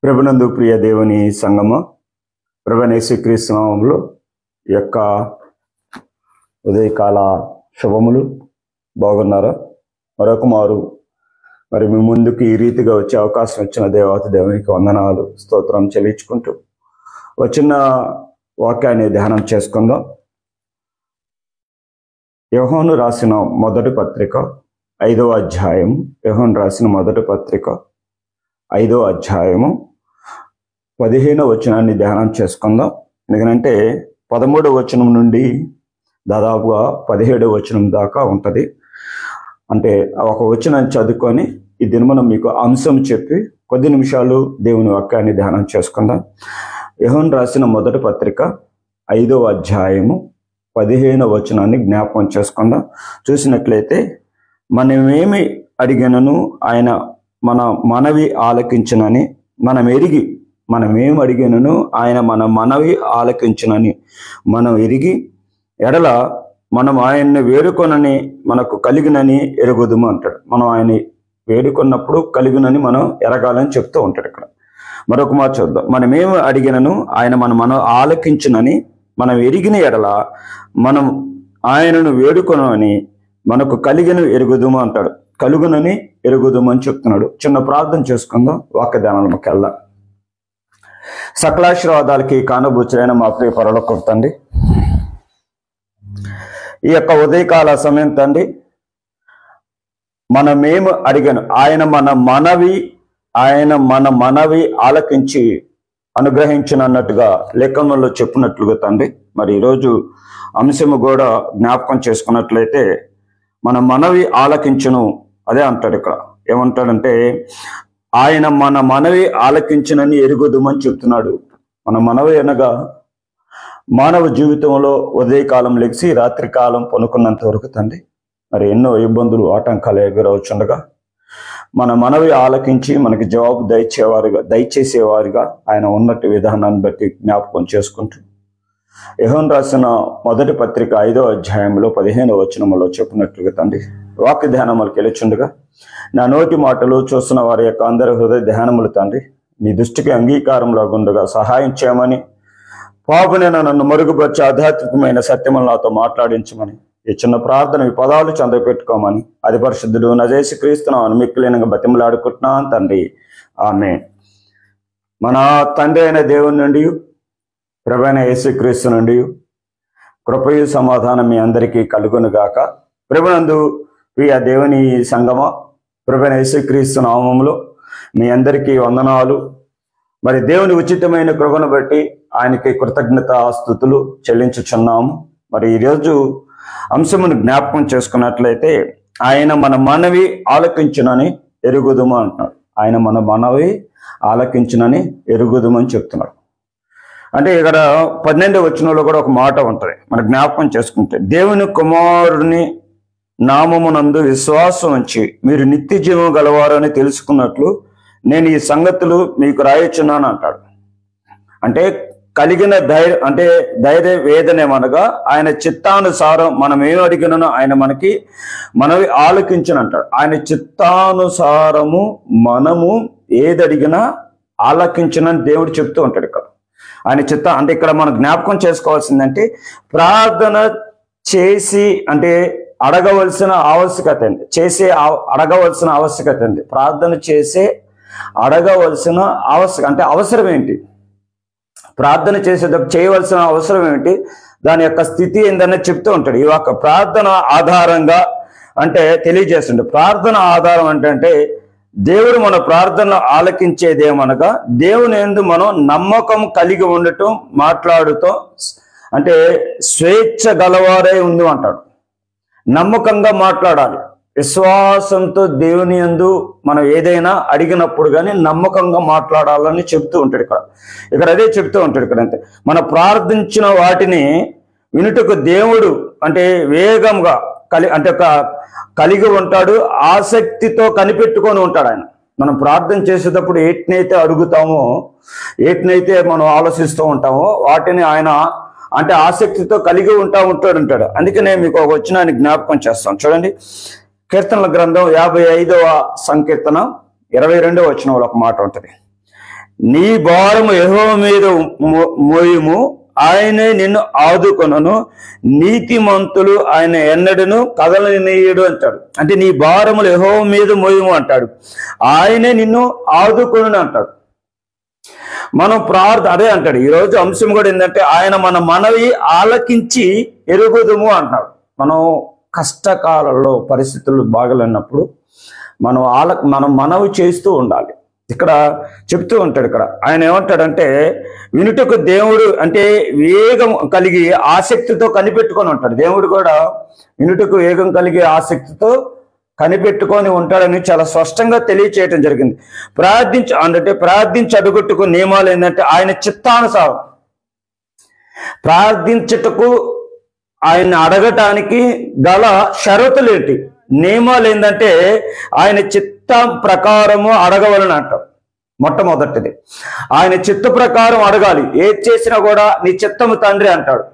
ప్రభునందు ప్రియ దేవుని సంగమ ప్రభనేసి క్రీస్తునామంలో ఈ యొక్క ఉదయకాల శుభములు బాగున్నారా మరొక మారు మరి మీ ముందుకు ఈ రీతిగా వచ్చే అవకాశం ఇచ్చిన దేవత దేవునికి వందనాలు స్తోత్రం చెల్లించుకుంటూ ఒక చిన్న వాక్యాన్ని ధ్యానం చేసుకుందాం యోహోను రాసిన మొదటి పత్రిక ఐదవ అధ్యాయం యోహోను రాసిన మొదటి పత్రిక ఐదో అధ్యాయము పదిహేనో వచనాన్ని ధ్యానం చేసుకుందాం ఎందుకంటే పదమూడవ వచనం నుండి దాదాపుగా పదిహేడవ వచనం దాకా ఉంటుంది అంటే ఒక వచనం చదువుకొని ఈ దినమున మీకు అంశం చెప్పి కొద్ది నిమిషాలు దేవుని వాక్యాన్ని ధ్యానం చేసుకుందాం యహోన్ రాసిన మొదటి పత్రిక ఐదవ అధ్యాయము పదిహేనవ వచనాన్ని జ్ఞాపకం చేసుకుందాం చూసినట్లయితే మనమేమి అడిగినను ఆయన మన మనవి ఆలకించునని మనం ఎరిగి మనం ఏం అడిగినను ఆయన మన మనవి ఆలకించునని మనం ఎరిగి ఎడల మనం ఆయన్ని వేడుకొనని మనకు కలిగినని ఎరుగుదుము అంటాడు మనం ఆయన వేడుకున్నప్పుడు కలిగినని మనం ఎరగాలని చెప్తూ ఉంటాడు ఇక్కడ మరొక మాట చూద్దాం మనం ఏమి అడిగినను ఆయన మన మనం ఆలకించునని మనం ఎరిగిన ఎడల మనం ఆయనను వేడుకొనని మనకు కలిగిన ఎరుగుదుము అంటాడు కలుగునని ఎరుగుదుము అని చెప్తున్నాడు చిన్న ప్రార్థన చేసుకుందాం వాక్య ధ్యానాలకు వెళ్దాం సకలాశీర్వాదాలకి కానబూచులైన మా ప్రియ పరలోకపు తండ్రి ఈ యొక్క ఉదయకాల సమయం తండ్రి మనమేమి అడిగాను ఆయన మన మనవి ఆయన మన మనవి ఆలకించి అనుగ్రహించినన్నట్టుగా లేఖనంలో చెప్పినట్లుగా తండ్రి మరి ఈరోజు అంశము కూడా జ్ఞాపకం చేసుకున్నట్లయితే మన మనవి ఆలకించును అదే అంటాడు ఇక్కడ ఏమంటాడంటే ఆయన మన మనవి ఆలకించునని ఎరుగుదుమని చెప్తున్నాడు మన మనవి అనగా మానవ జీవితంలో ఉదయకాలం లెగిసి రాత్రి కాలం పనుకున్నంత వరకు తండ్రి మరి ఎన్నో ఇబ్బందులు ఆటంకాలు ఎగురవచ్చుండగా మన మనవి ఆలకించి మనకి జవాబు దయచేవారుగా దయచేసేవారుగా ఆయన ఉన్నట్టు విధానాన్ని బట్టి జ్ఞాపకం చేసుకుంటూ యహోన్ రాసిన మొదటి పత్రిక ఐదో అధ్యాయంలో పదిహేనో వచనములో చెప్పినట్లుగా తండ్రి వాక్య ధ్యానములకు వెళ్ళుచుండగా నా నోటి మాటలు చూస్తున్న వారి యొక్క అందరి హృదయ ధ్యానములు తండ్రి నీ దృష్టికి అంగీకారంలో ఉండగా సహాయం చేయమని పాపునైనా నన్ను మరుగుపరిచి ఆధ్యాత్మికమైన సత్యములు నాతో మాట్లాడించమని ఈ చిన్న ప్రార్థన ఈ పదాలు చంద పెట్టుకోమని అది పరిశుద్ధుడు నజేసి క్రీస్తున్నాను మిక్కులేనగా బతిమలాడుకుంటున్నాను తండ్రి ఆమె మన తండ్రి అయిన దేవుని నుండి ప్రభైన యేసుక్రీస్తు నుండి కృపయు సమాధానం మీ అందరికీ కలుగును గాక ప్రభునందు ప్రియ దేవుని సంగమ ప్రభైన యేసుక్రీస్తు నామములో మీ అందరికీ వందనాలు మరి దేవుని ఉచితమైన కృపను బట్టి ఆయనకి కృతజ్ఞత స్థుతులు చెల్లించుచున్నాము మరి ఈరోజు అంశమును జ్ఞాపకం చేసుకున్నట్లయితే ఆయన మన మనవి ఆలకించునని ఎరుగుదుము అంటున్నాడు ఆయన మన మనవి ఆలకించునని ఎరుగుదుమని చెప్తున్నాడు అంటే ఇక్కడ పన్నెండు వచనంలో కూడా ఒక మాట ఉంటుంది మన జ్ఞాపకం చేసుకుంటే దేవుని కుమారుని నామమునందు విశ్వాసం ఉంచి మీరు నిత్య జీవం గలవారని తెలుసుకున్నట్లు నేను ఈ సంగతులు మీకు రాయొచ్చున్నాను అంటాడు అంటే కలిగిన ధైర్య అంటే ధైర్య వేదనేమనగా ఆయన చిత్తానుసారం మనం ఏం అడిగినో ఆయన మనకి మనవి ఆలకించను అంటాడు ఆయన చిత్తానుసారము మనము ఏది అడిగినా ఆలకించనని దేవుడు చెప్తూ ఉంటాడు ఇక్కడ ఆయన చిత్త అంటే ఇక్కడ మనం జ్ఞాపకం చేసుకోవాల్సిందంటే ప్రార్థన చేసి అంటే అడగవలసిన ఆవశ్యకత అండి చేసే ఆవ- అడగవలసిన ఆవశ్యకత అండి ప్రార్థన చేసే అడగవలసిన ఆవశ్యక అంటే అవసరం ఏంటి ప్రార్థన చేసేటప్పుడు చేయవలసిన అవసరం ఏమిటి దాని యొక్క స్థితి ఏందనే చెప్తూ ఉంటాడు ఈ యొక్క ప్రార్థన ఆధారంగా అంటే తెలియజేస్తుండే ప్రార్థన ఆధారం అంటే అంటే దేవుడు మన ప్రార్థన ఆలకించేదేమనగా దేవుని ఎందు మనం నమ్మకం కలిగి ఉండటం మాట్లాడుతూ అంటే స్వేచ్ఛ గలవారే ఉంది అంటాడు నమ్మకంగా మాట్లాడాలి విశ్వాసంతో దేవుని యందు మనం ఏదైనా అడిగినప్పుడు కానీ నమ్మకంగా మాట్లాడాలని చెప్తూ ఉంటాడు ఇక్కడ ఇక్కడ అదే చెప్తూ ఉంటాడు ఇక్కడ అంతే మన ప్రార్థించిన వాటిని వినుటకు దేవుడు అంటే వేగంగా కలి అంటే ఒక కలిగి ఉంటాడు ఆసక్తితో కనిపెట్టుకొని ఉంటాడు ఆయన మనం ప్రార్థన చేసేటప్పుడు ఏటినైతే అడుగుతామో ఏటినైతే మనం ఆలోచిస్తూ ఉంటామో వాటిని ఆయన అంటే ఆసక్తితో కలిగి ఉంటా ఉంటాడు అంటాడు అందుకనే మీకు ఒక వచ్చిన జ్ఞాపకం చేస్తాం చూడండి కీర్తనల గ్రంథం యాభై ఐదవ సంకీర్తన ఇరవై రెండవ వచనంలో ఒక మాట ఉంటుంది నీ భారము యెహోవ మీద మో- మోయుము ఆయనే నిన్ను ఆదుకొనను నీతిమంతులు ఆయన ఎన్నడను కదలనీయుడు అంటాడు అంటే నీ భారములు యెహోవ మీద మోయము అంటాడు ఆయనే నిన్ను ఆదుకొను అంటాడు మనం ప్రార్థ అదే అంటాడు ఈ రోజు అంశం కూడా ఏంటంటే ఆయన మన మనవి ఆలకించి ఎరుగుదుము అంటాడు మనం కష్టకాలంలో పరిస్థితులు బాగలేనప్పుడు మనం ఆల మనం మనవి చేస్తూ ఉండాలి ఇక్కడ చెప్తూ ఉంటాడు ఇక్కడ ఆయన ఏమంటాడంటే వినుటకు దేవుడు అంటే వేగం కలిగి ఆసక్తితో కనిపెట్టుకొని ఉంటాడు దేవుడు కూడా వినుటకు వేగం కలిగి ఆసక్తితో కనిపెట్టుకొని ఉంటాడని చాలా స్పష్టంగా తెలియచేయటం జరిగింది ప్రార్థించు అంటే ప్రార్థించి అడుగుట్టుకు నియమాలు ఏంటంటే ఆయన చిత్తానుసారం ప్రార్థించుటకు ఆయన అడగటానికి గల షరతులు ఏంటి నియమాలు ఏంటంటే ఆయన చిత్తం ప్రకారము అడగవలని అంటాం మొట్టమొదటిది ఆయన చిత్త ప్రకారం అడగాలి ఏది చేసినా కూడా నీ చిత్తము తండ్రి అంటాడు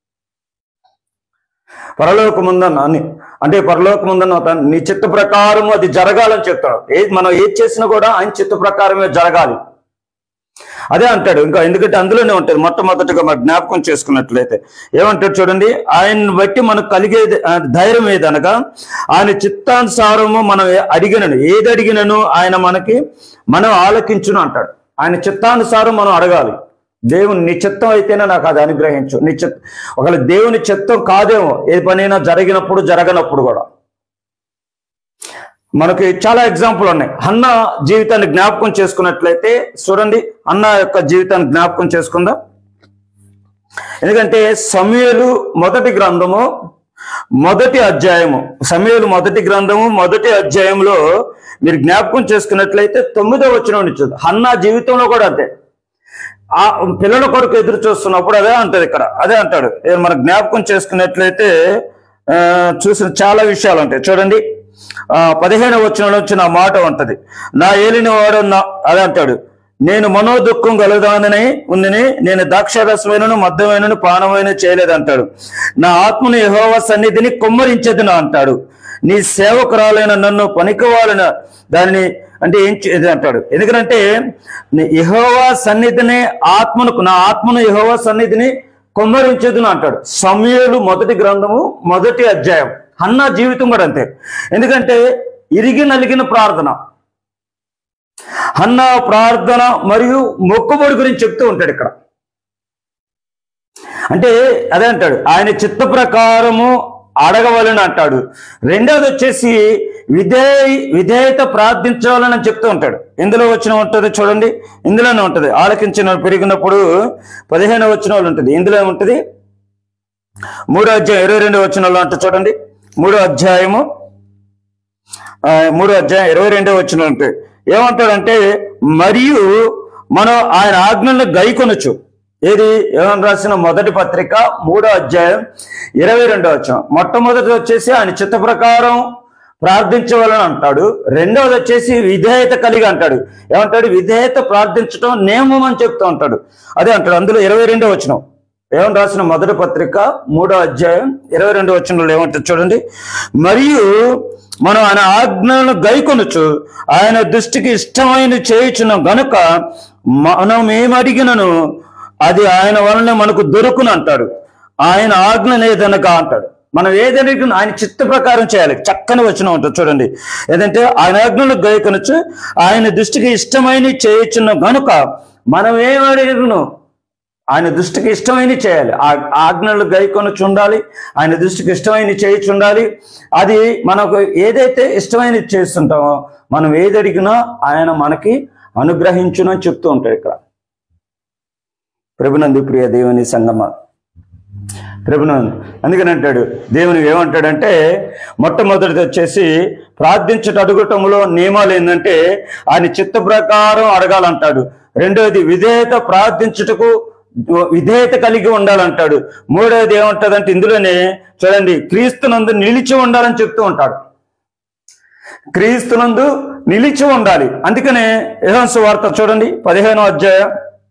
పరలోకముందన్న అని అంటే పరలోకముందన్న తండ్రి నీ చిత్త ప్రకారం అది జరగాలని చెప్తాడు ఏది మనం ఏది చేసినా కూడా ఆయన చిత్త ప్రకారమే జరగాలి అదే అంటాడు ఇంకా ఎందుకంటే అందులోనే ఉంటుంది మొట్టమొదటిగా మరి జ్ఞాపకం చేసుకున్నట్లయితే ఏమంటాడు చూడండి ఆయన్ని బట్టి మనకు కలిగే ధైర్యం ఏదనగా ఆయన చిత్తానుసారము మనం ఏ- అడిగినను ఏది అడిగినను ఆయన మనకి మనం ఆలకించును అంటాడు ఆయన చిత్తానుసారం మనం అడగాలి దేవుని నీ చిత్తం అయితేనే నాకు అది అనుగ్రహించు నీ చిత్తం ఒకవేళ దేవుని చిత్తం కాదేమో ఏ పనైనా జరిగినప్పుడు జరగనప్పుడు కూడా మనకి చాలా ఎగ్జాంపుల్ ఉన్నాయి అన్న జీవితాన్ని జ్ఞాపకం చేసుకున్నట్లయితే చూడండి అన్న యొక్క జీవితాన్ని జ్ఞాపకం చేసుకుందాం ఎందుకంటే సమయలు మొదటి గ్రంథము మొదటి అధ్యాయము సమయలు మొదటి గ్రంథము మొదటి అధ్యాయంలో మీరు జ్ఞాపకం చేసుకున్నట్లయితే తొమ్మిదో వచ్చిన నుంచి హన్నా జీవితంలో కూడా అంతే ఆ పిల్లల కొరకు ఎదురు చూస్తున్నప్పుడు అదే అంటది ఇక్కడ అదే అంటాడు ఏ మన జ్ఞాపకం చేసుకున్నట్లయితే ఆ, చూసిన చాలా విషయాలు ఉంటాయి చూడండి ఆ పదిహేను వచ్చిన వచ్చిన మాట ఉంటది నా ఏలిన వాడు నా అదే అంటాడు నేను మనోదుఖం కలదానని ఉందని నేను ద్రాక్షరసమైనను మద్దమైనను పానమైన చేయలేదంటాడు నా ఆత్మను యెహోవ సన్నిధిని కుమ్మరించదు నా అంటాడు నీ సేవకురాలైన నన్ను పనికివాలిన దానిని అంటే ఏం చే- ఇది అంటాడు ఎందుకంటే నీ యెహోవా సన్నిధిని ఆత్మను నా ఆత్మను యెహోవా సన్నిధిని కుమ్మరించదును అంటాడు సమయలు మొదటి గ్రంథము మొదటి అధ్యాయం అన్న జీవితం కూడా అంతే ఎందుకంటే ఇరిగి నలిగిన ప్రార్థన అన్న ప్రార్థన మరియు మొక్కుబడి గురించి చెప్తూ ఉంటాడు ఇక్కడ అంటే అదే అంటాడు ఆయన చిత్త ప్రకారము అడగవలని అంటాడు రెండోది వచ్చేసి విధేయ విధేయత ప్రార్థించాలని చెప్తూ ఉంటాడు ఇందులో వచ్చిన ఉంటుంది చూడండి ఇందులోనే ఉంటుంది ఆలకించిన పెరిగినప్పుడు పదిహేను వచ్చిన వాళ్ళు ఉంటుంది ఇందులో ఏముంటుంది మూడో అధ్యాయం ఇరవై రెండు వచ్చిన వాళ్ళు అంటే చూడండి మూడో అధ్యాయము ఆ, మూడో అధ్యాయం ఇరవై రెండో వచ్చిన ఉంటాయి ఏమంటాడంటే మరియు మనం ఆయన ఆజ్ఞలను గైకొనొచ్చు ఏది ఏమని రాసిన మొదటి పత్రిక మూడో అధ్యాయం ఇరవై రెండో వచ్చాం మొట్టమొదటి వచ్చేసి ఆయన చిత్త ప్రకారం ప్రార్థించవాలని అంటాడు రెండవది వచ్చేసి విధేయత కలిగి అంటాడు ఏమంటాడు విధేయత ప్రార్థించడం నియమం అని చెప్తూ ఉంటాడు అదే అంటాడు అందులో ఇరవై రెండో వచ్చినాం ఏమని రాసిన మొదటి పత్రిక మూడో అధ్యాయం ఇరవై రెండు వచనంలో ఏమంటుంది చూడండి మరియు మనం ఆయన ఆజ్ఞలను గైకొనొచ్చు ఆయన దృష్టికి ఇష్టమైన చేయుచున్న గనుక మనం ఏమడిగినను అది ఆయన వలన మనకు దొరుకును అంటాడు ఆయన ఆజ్ఞ లేదనక అంటాడు మనం ఏదైనా ఆయన చిత్త ప్రకారం చేయాలి చక్కని వచనం ఉంటుంది చూడండి ఏదంటే ఆయన ఆజ్ఞలు గైకొనొచ్చు ఆయన దృష్టికి ఇష్టమైన చేయుచున్న గనుక మనం ఏమడిగినను ఆయన దృష్టికి ఇష్టమైన చేయాలి ఆ ఆజ్ఞలు గైకొని ఉండాలి ఆయన దృష్టికి ఇష్టమైన చేయించి ఉండాలి అది మనకు ఏదైతే ఇష్టమైన చేస్తుంటామో మనం ఏది అడిగినా ఆయన మనకి అనుగ్రహించునని చెప్తూ ఉంటాడు ఇక్కడ ప్రభునందు ప్రియ దేవుని సంగమ ప్రభునందు అందుకని అంటాడు దేవుని ఏమంటాడంటే మొట్టమొదటిది వచ్చేసి ప్రార్థించట అడుగుటంలో నియమాలు ఏంటంటే ఆయన చిత్త ప్రకారం అడగాలంటాడు రెండోది విధేయత ప్రార్థించుటకు విధేయత కలిగి ఉండాలంటాడు మూడోది ఏమంటదంటే ఇందులోనే చూడండి క్రీస్తునందు నిలిచి ఉండాలని చెప్తూ ఉంటాడు క్రీస్తునందు నిలిచి ఉండాలి అందుకనే యెహోషువ వార్త చూడండి పదిహేనో అధ్యాయం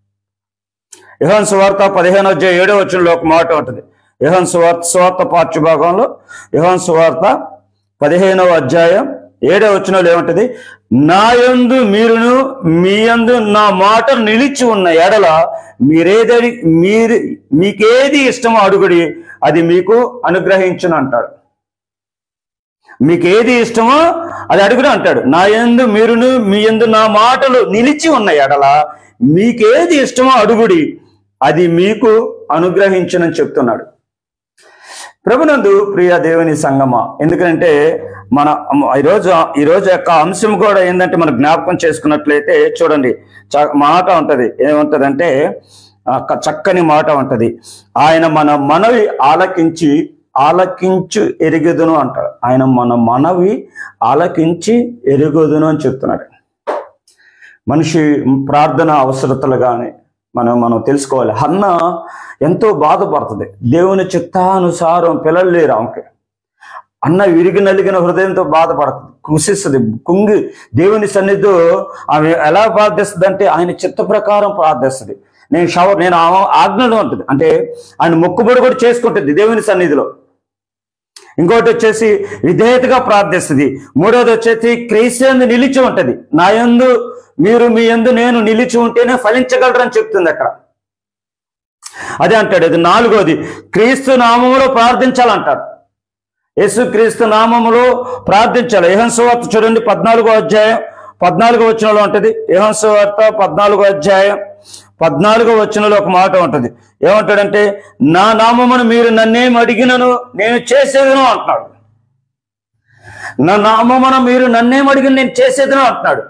యెహోషువ సువార్త పదిహేనో అధ్యాయం ఏడో వచనంలో ఒక మాట ఉంటుంది యెహోషువ సువార్త స్వార్త పాఠ్య భాగంలో యెహోషువ సువార్త పదిహేనవ అధ్యాయం ఏడో వచనంలో ఏముంటుంది నా యందు మీరును మీ యందు నా మాట నిలిచి ఉన్న ఎడల మీరేదడి మీరు మీకేది ఇష్టమో అడుగుడి అది మీకు అనుగ్రహించును అంటాడు మీకు ఏది ఇష్టమో అది అడుగుడు అంటాడు నా యందు మీరును మీ యందు నా మాటలు నిలిచి ఉన్న ఎడల మీకేది ఇష్టమో అడుగుడి అది మీకు అనుగ్రహించునని చెప్తున్నాడు ప్రభునందు ప్రియ దేవుని సంగమ ఎందుకంటే మన ఈరోజు ఈరోజు యొక్క అంశం కూడా ఏంటంటే మనం జ్ఞాపకం చేసుకున్నట్లయితే చూడండి చ- మాట ఉంటది ఏముంటదంటే ఆ, క- చక్కని మాట ఉంటది ఆయన మన మనవి ఆలకించి ఆలకించు ఎరుగుదును అంటాడు ఆయన మన మనవి ఆలకించి ఎరుగుదును అని చెప్తున్నాడు మనిషి ప్రార్థన అవసరతలు కానీ మనం మనం తెలుసుకోవాలి హన్న ఎంతో బాధపడుతుంది దేవుని చిత్తానుసారం పిల్లలు లేరు ఆమెకి అన్న విరిగి నలిగిన హృదయంతో బాధపడుతుంది కృషిస్తుంది కుంగి దేవుని సన్నిధిలో ఆమె ఎలా ప్రార్థిస్తుంది అంటే ఆయన చిత్త ప్రకారం ప్రార్థిస్తుంది నేను షవర్ నేను ఆమె ఆజ్ఞలో ఉంటుంది అంటే ఆయన మొక్కుబడి కూడా చేసుకుంటుంది దేవుని సన్నిధిలో ఇంకోటి వచ్చేసి విధేయతగా ప్రార్థిస్తుంది మూడోది వచ్చేసి క్రైస్తవందు నిలిచి ఉంటది నా యందు మీరు మీ యందు నేను నిలిచి ఉంటేనే ఫలించగలరని చెప్తుంది అక్కడ అదే అంటాడు అది నాలుగోది క్రీస్తు నామములో ప్రార్థించాలంటాడు యేసు క్రీస్తు నామములో ప్రార్థించాలి యహన్సువార్త చూడండి పద్నాలుగో అధ్యాయం పద్నాలుగో వచనంలో ఉంటది యహన్సువార్త పద్నాలుగో అధ్యాయం పద్నాలుగో వచనంలో ఒక మాట ఉంటది ఏమంటాడంటే నా నామమును మీరు నన్నేం అడిగినను నేను చేసేదను అంటున్నాడు నా నామమున మీరు నన్నేం అడిగిన నేను చేసేదను అంటున్నాడు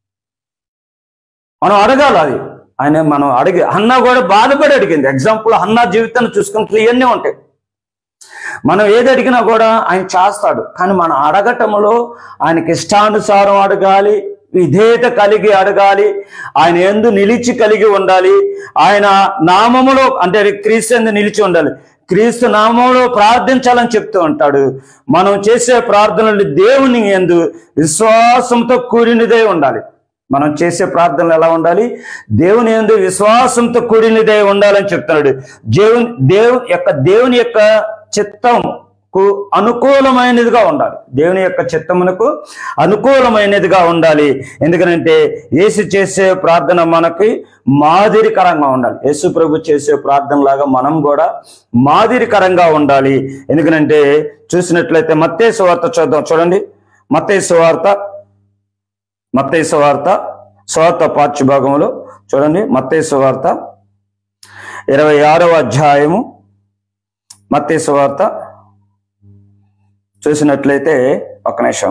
మనం అడగాలి అది ఆయన మనం అడిగి అన్న కూడా బాధపడి అడిగింది ఎగ్జాంపుల్ అన్న జీవితాన్ని చూసుకుంటే ఇవన్నీ ఉంటాయి మనం ఏది అడిగినా కూడా ఆయన చేస్తాడు కానీ మనం అడగటంలో ఆయనకి ఇష్టానుసారం అడగాలి విధేయత కలిగి అడగాలి ఆయన ఎందు నిలిచి కలిగి ఉండాలి ఆయన నామములో అంటే క్రీస్తు ఎందు నిలిచి ఉండాలి క్రీస్తు నామంలో ప్రార్థించాలని చెప్తూ ఉంటాడు మనం చేసే ప్రార్థనలు దేవుని ఎందు విశ్వాసంతో కూడినదే ఉండాలి మనం చేసే ప్రార్థనలు ఎలా ఉండాలి దేవుని ఎందు విశ్వాసంతో కూడినదే ఉండాలని చెప్తున్నాడు దేవుని దేవు యొక్క దేవుని యొక్క చిత్తంకు అనుకూలమైనదిగా ఉండాలి దేవుని యొక్క చిత్తమునకు అనుకూలమైనదిగా ఉండాలి ఎందుకంటే యేసు చేసే ప్రార్థన మనకి మాదిరికరంగా ఉండాలి యేసు ప్రభు చేసే ప్రార్థన లాగా మనం కూడా మాదిరికరంగా ఉండాలి ఎందుకంటే చూసినట్లయితే మత్తేసు వార్త చూద్దాం చూడండి మత్తేసు వార్త మత్తేసు వార్త స్వార్థ పాఠ్యభాగంలో చూడండి మత్తేసు వార్త ఇరవై ఆరవ అధ్యాయము మత్తేసు వార్త చూసినట్లయితే ఒక నిమిషం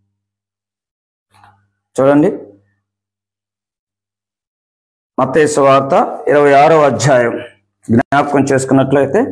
చూడండి మత్తేసు వార్త ఇరవై ఆరవ అధ్యాయం జ్ఞాపకం చేసుకున్నట్లయితే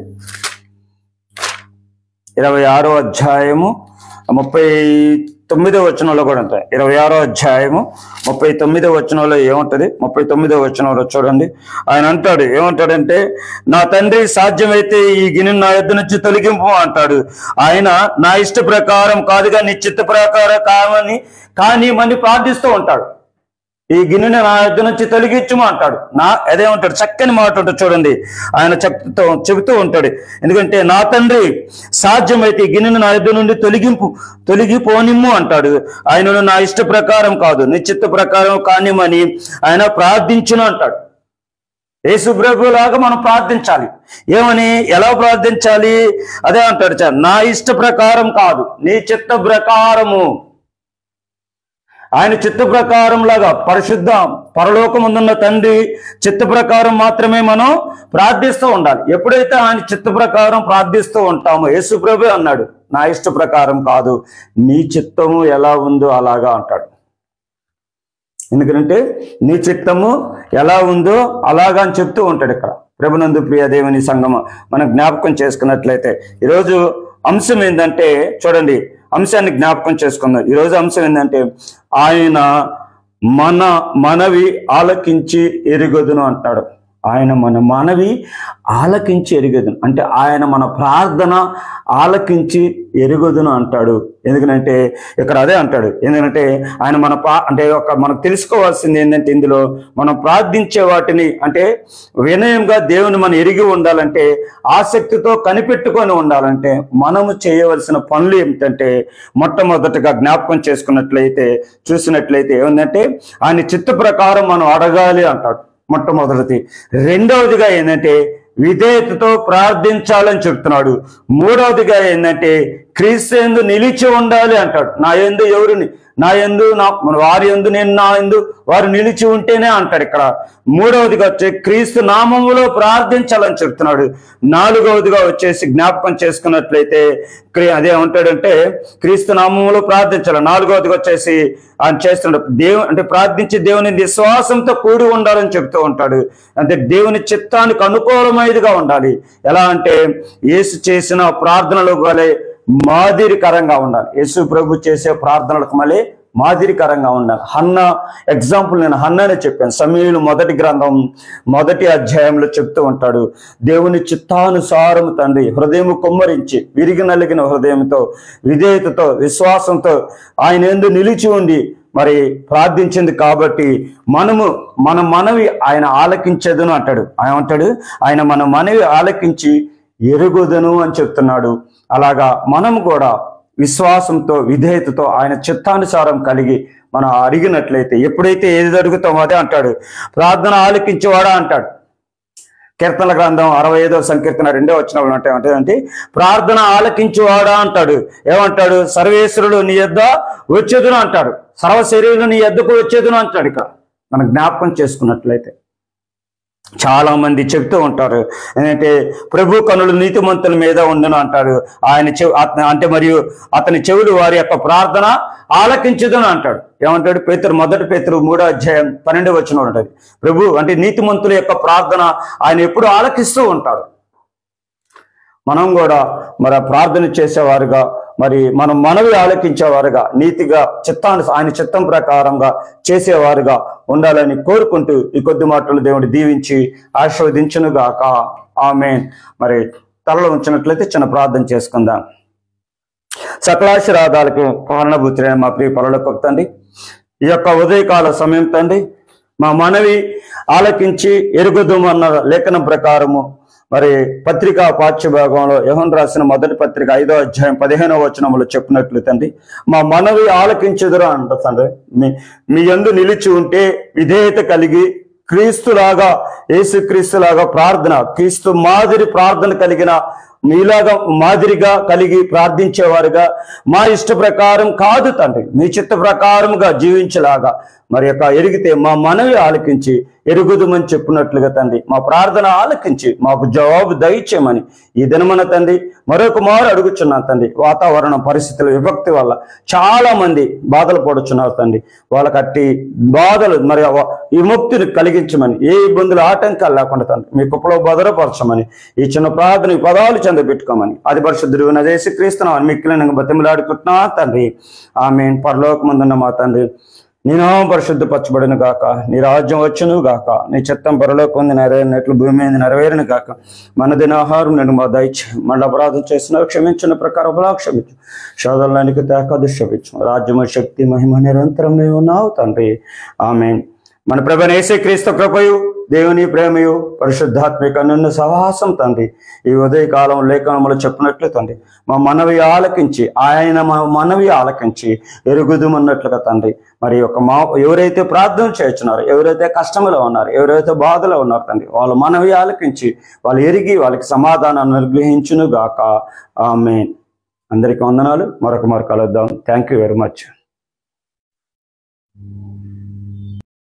ఇరవై ఆరో అధ్యాయము ముప్పై తొమ్మిదో వచనంలో కూడా ఉంటాయి ఇరవై ఆరో అధ్యాయము ముప్పై తొమ్మిదో వచనంలో ఏముంటది ముప్పై తొమ్మిదో వచనంలో చూడండి ఆయన అంటాడు ఏమంటాడంటే నా తండ్రి సాధ్యమైతే ఈ గిన్నె నా యొద్ద నుంచి తొలగింపు అంటాడు ఆయన నా ఇష్ట ప్రకారం కాదుగా నీ చిత్త ప్రకారం కావని కానీ మని ప్రార్థిస్తూ ఉంటాడు ఈ గిన్నెని నా యొద్ద నుంచి తొలగించుము అంటాడు నా అదే ఉంటాడు చక్కని మాట ఉంటుంది చూడండి ఆయన చెప్తూ చెబుతూ ఉంటాడు ఎందుకంటే నా తండ్రి సాధ్యమైతే ఈ గిన్నెను నా యొద్ద నుండి తొలగింపు తొలగిపోనిమ్ము అంటాడు ఆయనను నా ఇష్ట ప్రకారం కాదు నిశ్చిత ప్రకారం కానిమని ఆయన ప్రార్థించును అంటాడు యేసు లాగా మనం ప్రార్థించాలి ఏమని ఎలా ప్రార్థించాలి అదే అంటాడు చ- నా ఇష్ట ప్రకారం కాదు నీ చిత్త ప్రకారము ఆయన చిత్త ప్రకారం లాగా పరిశుద్ధ పరలోకముందున్న తండ్రి చిత్త ప్రకారం మాత్రమే మనం ప్రార్థిస్తూ ఉండాలి ఎప్పుడైతే ఆయన చిత్త ప్రకారం ప్రార్థిస్తూ ఉంటామో యేసు ప్రభు అన్నాడు నా ఇష్ట ప్రకారం కాదు నీ చిత్తము ఎలా ఉందో అలాగా అంటాడు ఎందుకంటే నీ చిత్తము ఎలా ఉందో అలాగా అని చెప్తూ ఉంటాడు ఇక్కడ ప్రభునందు ప్రియ దేవుని సంగమ మనం జ్ఞాపకం చేసుకున్నట్లయితే ఈరోజు అంశం ఏంటంటే చూడండి అంశాన్ని జ్ఞాపకం చేసుకుందాం ఈరోజు అంశం ఏంటంటే ఆయన మన మనవి ఆలకించి ఎరుగదును అంటాడు ఆయన మన మనవి ఆలకించి ఎరుగదును అంటే ఆయన మన ప్రార్థన ఆలకించి ఎరుగదును అంటాడు ఎందుకంటే ఇక్కడ అదే అంటాడు ఎందుకంటే ఆయన మన పా అంటే ఒక మనకు తెలుసుకోవాల్సింది ఏంటంటే ఇందులో మనం ప్రార్థించే వాటిని అంటే వినయంగా దేవుని మనం ఎరిగి ఉండాలంటే ఆసక్తితో కనిపెట్టుకొని ఉండాలంటే మనము చేయవలసిన పనులు ఏమిటంటే మొట్టమొదటిగా జ్ఞాపకం చేసుకున్నట్లయితే చూసినట్లయితే ఏముందంటే ఆయన చిత్త ప్రకారం మనం అడగాలి అంటాడు మొట్టమొదటిది రెండవదిగా ఏంటంటే విధేయతతో ప్రార్థించాలని చెప్తున్నాడు మూడవదిగా ఏంటంటే క్రీస్తు ఎందు నిలిచి ఉండాలి అంటాడు నా ఎందు ఎవరిని నా ఎందు నా వారి ఎందు నేను నా ఎందు వారు నిలిచి ఉంటేనే అంటాడు ఇక్కడ మూడవదిగా వచ్చే క్రీస్తు నామములో ప్రార్థించాలని చెప్తున్నాడు నాలుగవదిగా వచ్చేసి జ్ఞాపకం చేసుకున్నట్లయితే క్రీ- అదే ఉంటాడంటే క్రీస్తు నామములో ప్రార్థించాలి నాలుగవదిగా వచ్చేసి ఆయన చేస్తున్నాడు దేవు అంటే ప్రార్థించి దేవుని విశ్వాసంతో కూడి ఉండాలని చెప్తూ ఉంటాడు అంటే దేవుని చిత్తానికి అనుకూలమైనదిగా ఉండాలి ఎలా అంటే యేసు చేసిన ప్రార్థనలు వలె మాదిరికరంగా ఉండాలి యేసు ప్రభు చేసే ప్రార్థనలకు మళ్ళీ మాదిరికరంగా ఉండాలి హన్న ఎగ్జాంపుల్ నేను హన్ననే చెప్పాను సమీయులు మొదటి గ్రంథం మొదటి అధ్యాయంలో చెప్తూ ఉంటాడు దేవుని చిత్తానుసారం తండ్రి హృదయం కుమ్మరించి విరిగి నలిగిన హృదయంతో విధేయతతో విశ్వాసంతో ఆయన ఎందు నిలిచి ఉండి మరి ప్రార్థించింది కాబట్టి మనము మన మనవి ఆయన ఆలకించదును అంటాడు ఆయన అంటాడు ఆయన మన మనవి ఆలకించి ఎరుగుదను అని చెప్తున్నాడు అలాగా మనం కూడా విశ్వాసంతో విధేయతతో ఆయన చిత్తానుసారం కలిగి మనం అడిగినట్లయితే ఎప్పుడైతే ఏది అడుగుతామో అదే అంటాడు ప్రార్థన ఆలకించేవాడా అంటాడు కీర్తన గ్రంథం అరవై ఐదో సంకీర్తన రెండో వచ్చిన అంటే అంటే ప్రార్థన ఆలకించువాడా అంటాడు ఏమంటాడు సర్వేశ్వరుడు నీ యొద్ద వచ్చేదును అంటాడు సర్వశరీరులు నీ యొద్దకు వచ్చేదును అంటాడు ఇక్కడ మనం జ్ఞాపకం చేసుకున్నట్లయితే చాలా మంది చెప్తూ ఉంటారు ఏంటంటే ప్రభు కనులు నీతిమంతుల మీద ఉండను అంటారు ఆయన చెవి అత- అంటే మరియు అతని చెవులు వారి యొక్క ప్రార్థన ఆలకించదని అంటాడు ఏమంటాడు పేతురు మొదటి పేతురు మూడో అధ్యాయం పన్నెండు వచ్చిన ఉంటుంది ప్రభు అంటే నీతిమంతుల యొక్క ప్రార్థన ఆయన ఎప్పుడు ఆలకిస్తూ ఉంటాడు మనం కూడా మరి ఆ ప్రార్థన చేసేవారుగా మరి మనం మనవి ఆలకించేవారుగా నీతిగా చిత్తాన్ని ఆయన చిత్తం ప్రకారంగా చేసేవారుగా ఉండాలని కోరుకుంటూ ఈ కొద్ది మాటలు దేవుడు దీవించి ఆశీర్వదించును గాక ఆమె మరి తలలో ఉంచినట్లయితే చిన్న ప్రార్థన చేసుకుందాం సకలాశీర్వాదాలకు కారణభూతులైన మా ప్రియ పనులకు తండ్రి ఈ యొక్క ఉదయకాల సమయం తండ్రి మా మనవి ఆలకించి ఎరుగుదుమన్న లేఖనం ప్రకారము మరి పత్రికా పాఠ్యభాగంలో యహన్ రాసిన మొదటి పత్రిక ఐదో అధ్యాయం పదిహేనవ వచనములో చెప్పినట్లు తండ్రి మా మనవి ఆలకించుదురా అంట తండ్రి మీ మీ యందు నిలిచి ఉంటే విధేయత కలిగి క్రీస్తులాగా యేసుక్రీస్తులాగా ప్రార్థన క్రీస్తు మాదిరి ప్రార్థన కలిగిన మీలాగా మాదిరిగా కలిగి ప్రార్థించేవారుగా మా ఇష్ట ప్రకారం కాదు తండ్రి మీ చిత్త ప్రకారముగా జీవించేలాగా మరి యొక్క ఎరిగితే మా మనవి ఆలకించి ఎరుగుదమని చెప్పినట్లుగా తండ్రి మా ప్రార్థన ఆలకించి మాకు జవాబు దయచేయమని ఈ దినమన తండ్రి మరొక మారు అడుగుచున్నాను తండ్రి వాతావరణ పరిస్థితుల విభక్తి వల్ల చాలా మంది బాధలు పడుచున్నారు తండ్రి వాళ్ళకి అట్టి బాధలు మరి ఆ విముక్తిని కలిగించమని ఏ ఇబ్బందులు ఆటంకాలు లేకుండా తండ్రి మీ కుప్పలో భద్రపరచమని ఈ చిన్న ప్రార్థన ఈ పదాలు చెంద పెట్టుకోమని అది పరిశుద్ధుడు నదేసి క్రీస్తున్నామని మిక్కిలిన బతిమలాడుకుంటున్నా తండ్రి ఆమె పరలోకమందున్న మా తండ్రి నీ నామం పరిశుద్ధపరచబడిన గాక నీ రాజ్యం వచ్చును గాక నీ చిత్తం పరలోకం ఉంది నెరవేరినట్లు భూమి మీద నెరవేరిన గాక మన దినాహారం నేను మా దయచే మన అపరాధం చేసిన క్షమించిన ప్రకారం అలా క్షమించు శోధనలానికి తేకాదు క్షమించు రాజ్యము శక్తి మహిమ నిరంతరం నీవు ఉన్నావు తండ్రి ఆమె మన ప్రభు యేసే క్రీస్తు కృపయు దేవుని ప్రేమయు పరిశుద్ధాత్మిక నిన్ను సహవాసం తండ్రి ఈ ఉదయకాలం లేఖనములు చెప్పినట్లు తండ్రి మా మనవి ఆలకించి ఆయన మా మనవి ఆలకించి ఎరుగుదుమన్నట్లుగా తండ్రి మరి ఒక మా ఎవరైతే ప్రార్థన చేస్తున్నారో ఎవరైతే కష్టంలో ఉన్నారు ఎవరైతే బాధలో ఉన్నారు తండ్రి వాళ్ళ మనవి ఆలకించి వాళ్ళు ఎరిగి వాళ్ళకి సమాధానాన్ని అనుగ్రహించును గాక ఆమె అందరికీ వందనాలు మరొక మరొక కలుద్దాం థ్యాంక్ యూ వెరీ మచ్